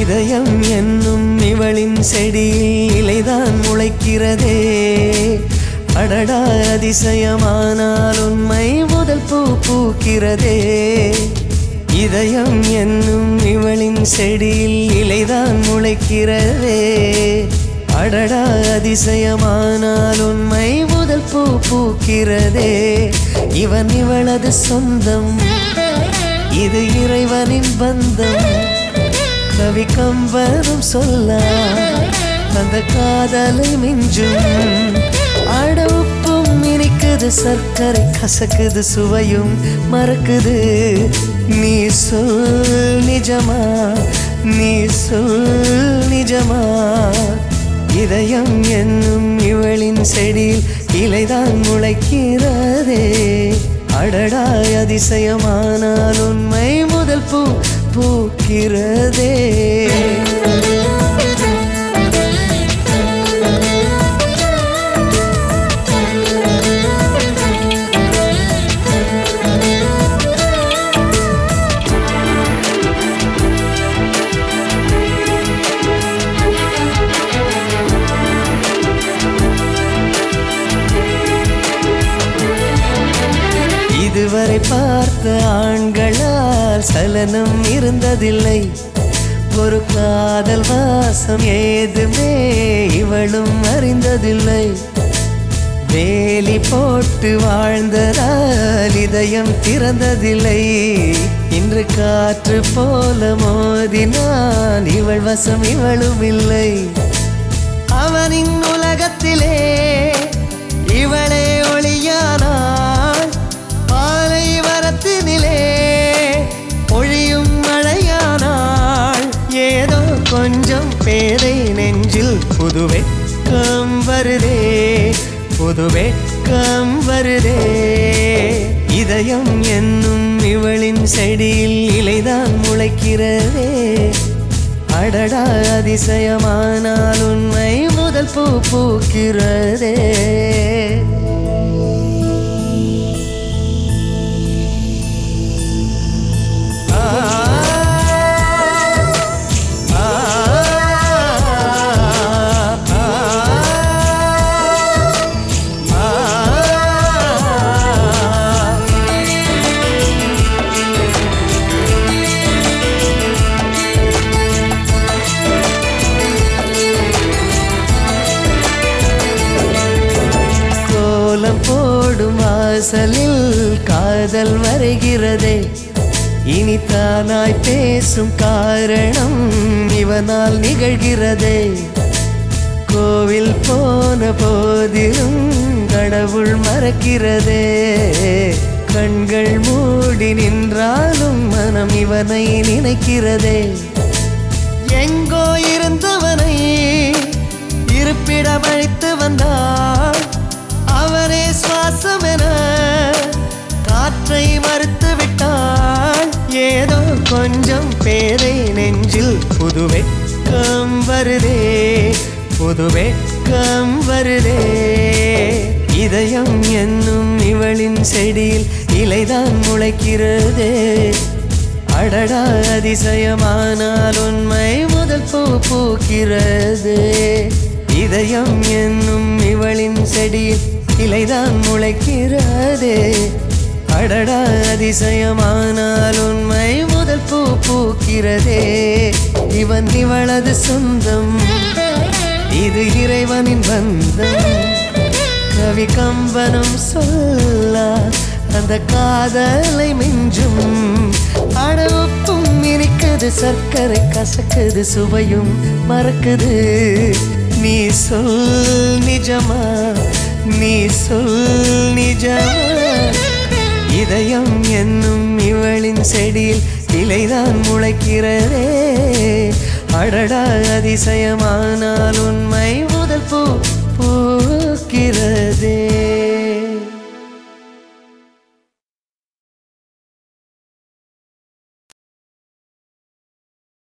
இதயம் என்னும் இவளின் செடியில் இலைதான் முளைக்கிறதே அடடா அதிசயமானால் உண்மை முதல் பூ பூக்கிறதே இதயம் என்னும் இவளின் செடியில் இலைதான் முளைக்கிறதே அடடா அதிசயமானால் உண்மை முதல் பூ பூக்கிறதே இவன் இவளது சொந்தம் இது இறைவனின் பந்தம் கவி கம்பனும் சொல்ல அந்த காதலை மிஞ்சும் அட உப்பும் இனிக்குது சர்க்கரை கசக்குது சுவையும் மறக்குது நீ சொல் நிஜமா நீ சொல் நிஜமா இதயம் என்னும் இவளின் செடியில் இலைதான் முளைக்கிறதே அடடா அதிசயமானால் உண்மை முதல் பூ பூக்கிறதே இதுவரை பார்த்த ஆண்களால் சலனம் இருந்ததில்லை ஒரு காதல் வாசம் ஏதுமே இவளும் அறிந்ததில்லை வேலி போட்டு வாழ்ந்ததால் இதயம் திறந்ததில்லை இன்று காற்று போல மோதினான் இவள் வசம் இவளும் இல்லை அவனின் உலகத்திலே இவளே ஒளியானாள் பாலை வரத்தினிலே பொழியும் மழையானாள் ஏதோ கொஞ்சம் பேரை நெஞ்சில் புது வெட்கம் வருதே புது வெட்கம் வருதே இதயம் என்னும் இவளின் செடியில் இலைதான் முளைக்கிறதே அடடா அதிசயமானால் உண்மை முதல் பூ பூக்கிறதே ஆ, ஆ, ஆ, ஆ. கோலம் போடும் வாசலில் காதல் வரைகிறதே இனி தானாய் பேசும் காரணம் இவனால் நிகழ்கிறதே கோவில் போன போதிலும் கடவுள் மறக்கிறதே கண்கள் மூடி நின்றாலும் மனம் இவனை நினைக்கிறதே எங்கோ இருந்தவனை இருப்பிடம் அழைத்து வந்தாள் அவரே சுவாசம் என காற்றை மறுத்து விட்டாள் ஏதோ கொஞ்சம் பேரை நெஞ்சில் புது வெட்கம் வருதே புது வெட்கம் வருதே இதயம் என்னும் இவளின் செடியில் இலைதான் முளைக்கிறதே அடடா அதிசயமானால் உண்மை முதல் பூ பூக்கிறது இதயம் என்னும் இவளின் செடியில் இலைதான் முளைக்கிறதே அடடா அதிசயமானால் உண்மை முதல் பூ பூக்கிறதே இவன் இவளது சொந்தம் இது இறைவனின் பந்தம் கவி கம்பனும் சொல்ல அந்த காதலை மிஞ்சும் அடவுப்பும் இனிக்குது சர்க்கரை கசக்குது சுவையும் மறக்குது நீ சொல் நிஜமா நீ சொல் நிஜமா இதயம் என்னும் இவளின் செடியில் இலைதான் முளைக்கிறதே அடடா அதிசயமானால் உண்மை முதல் பூ பூக்கிறது